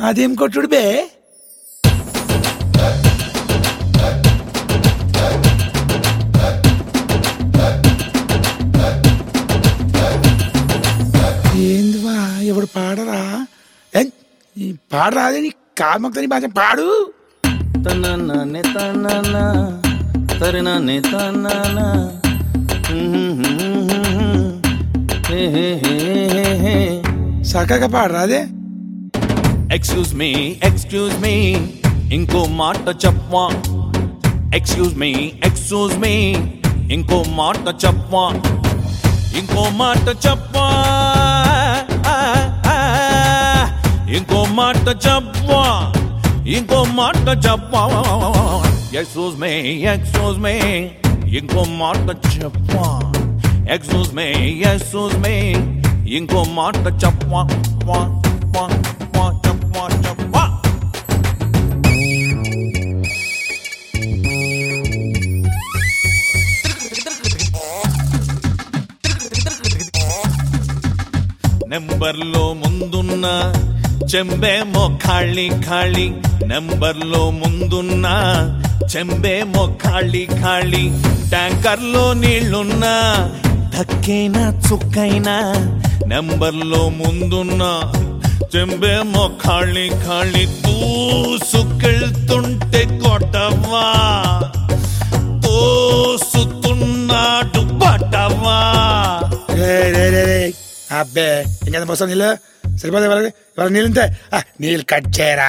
అదేం కొట్టుడు బే ఏందివా ఎవడు పాడరా ఏ, ఈ పాడరాదే నీ కాల్మక్తని భాష పాడు తనననే తనన తరననే తనన హే హే హే హే హే చక్కగా పాడరాదే ఎక్స్క్యూజ్ మీ ఎక్స్క్యూజ్ మీ ఇంకో మాట చెప్పవా ఎక్స్క్యూజ్ మీ ఎక్స్క్యూజ్ మీ ఇంకో మాట చెప్పవా ఇంకో మాట చెప్పవా ఇంకో మాట చెప్పవా ఇంకో మాట చెప్పవా ఎక్స్క్యూజ్ మీ ఎక్స్క్యూజ్ మీ ఇంకో మాట చెప్పవా ఎక్స్క్యూజ్ మీ ఎక్స్క్యూజ్ మీ ఇంకో మాట చెప్పవా వా, వా, వా, చెప్పవా చెప్పవా నెంబర్లో ముందున్న చెంబేమో ఖాళీ ఖాళీ నెంబర్లో ముందున్న చెంబేమో ఖాళీ ఖాళీ ట్యాంకర్లో నీళ్లున్నా ధక్కైనా చుక్కైనా నెంబర్లో ముందున్న చెంబేమో ఖాళీ ఖాళీ దూసుకెళ్తుంటే కొట్టవా తోసుతున్నాడు బటవా రే రే రే రే అబ్బే ఇంకెంత పోస్తావు నీళ్ళు సరిపోతే వాళ్ళకి వాళ్ళ నీళ్ళు ఉంటే ఆ, నీళ్ళు కట్ చేయరా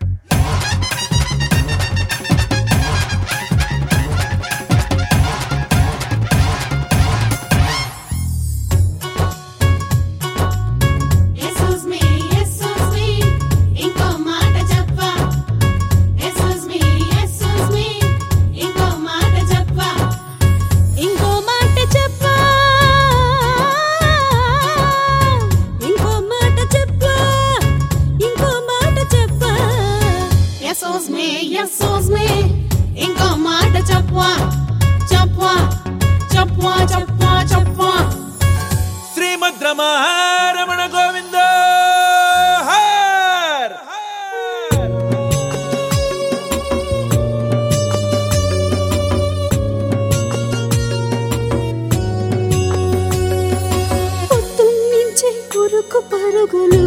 Excuse me, excuse me, ఇంకో మాట చెప్పా. Excuse me, excuse me, ఇంకో మాట చెప్పా. ఇంకో మాట చెప్పా. ఇంకో మాట చెప్పా. ఇంకో మాట చెప్పా. Excuse me, excuse me, ఇంకో మాట చెప్పా. చెప్పా, చెప్పా, చెప్పా, చెప్పా. శ్రీమద్ రమణ గోవింద హర్! పొద్దున్నుంచే కురుకు పరుగులు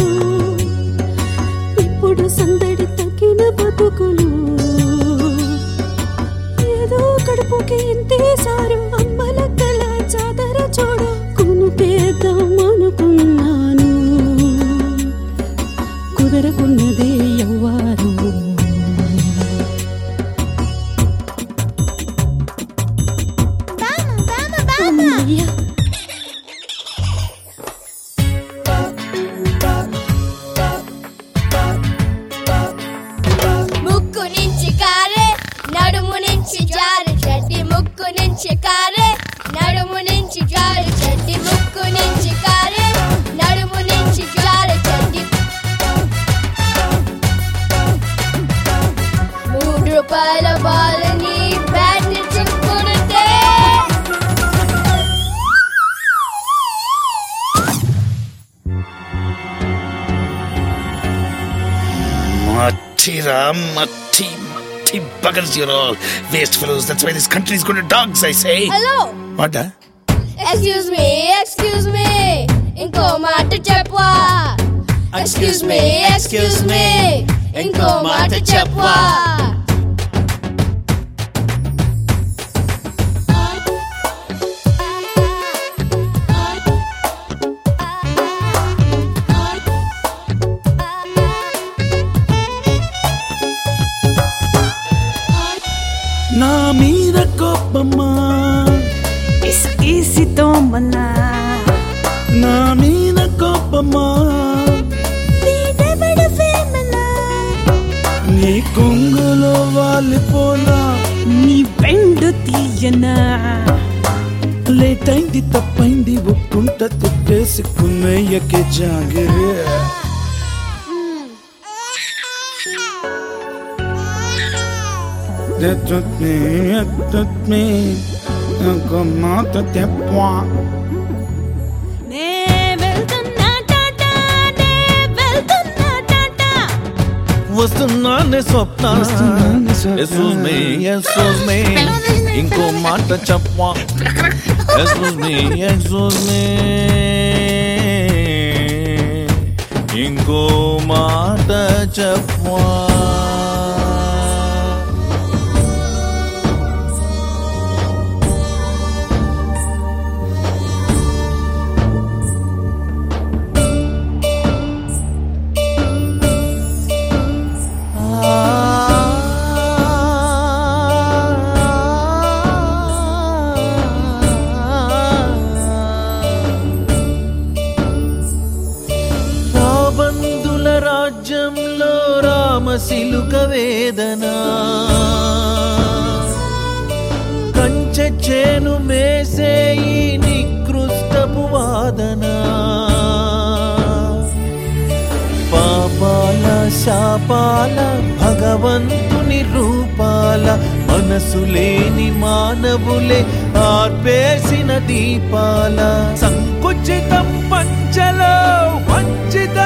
ఇప్పుడు సందడి తగ్గిన బతుకులు ఏదో కడుపుకి ఇంతేసారు అమ్మల కల చాదర చూడ కొనుకేద్దాం అనుకున్నాను కుదరకున్నదే ఎవ్వారు అమ్మయ్య ముక్కు నుంచి కారే నడుము నుంచి జారు చెడ్డి ముక్కు నుంచి కారే నడుము నుంచి జారు చెడ్డి ముక్కు నుంచి కారే నడుము నుంచి జారు చెడ్డి మూడు రూపాయల బాలని బ్యాట్ చుక్కుంటే Matira, mati, mati, buggers, you're all waste fellows. That's why this country is going to dogs, I say. Hello What? uh? Excuse me excuse me ఇంకో మాట చెప్పవా ఎక్స్క్యూజ్ మీ ఎక్స్క్యూజ్ మీ ఇంకో మాట చెప్పవా నా మీద కోపమ్మా Easy toma నా మీద కోపమ్మా నీ కొంగులో వాలిపోనా నీ వెండు తీయనా లేట్ అయింది తప్పైంది ఒప్పుకుంట తిప్పేసి కున్నయ్యకే జాగిరే ఎత్తుత్ని ఎత్తుత్ని ఒక మాట తెప్పా నే వెళ్తున్నా టాటా నే వెళ్తున్నా టాటా వస్తున్నానే స్వప్న వస్తున్నానే స్వప్న. ఎస్సూస్ మీ ఎస్సూస్ మీ ఇంకో మాట చెప్పా ఎస్సూస్ మీ ఎస్సూస్ మీ ఇంకో మాట చెప్పా రాబందుల రాజ్యంలో రామశిలుక వేదన కంచె చేను మేసే ఈ నికృష్టపు వాదన పాపాల శాపాల భగవంతుని రూపాల మనసు లేని మానవులే ఆర్పేసిన దీపాల సంకుచితం పంచలో వంచిత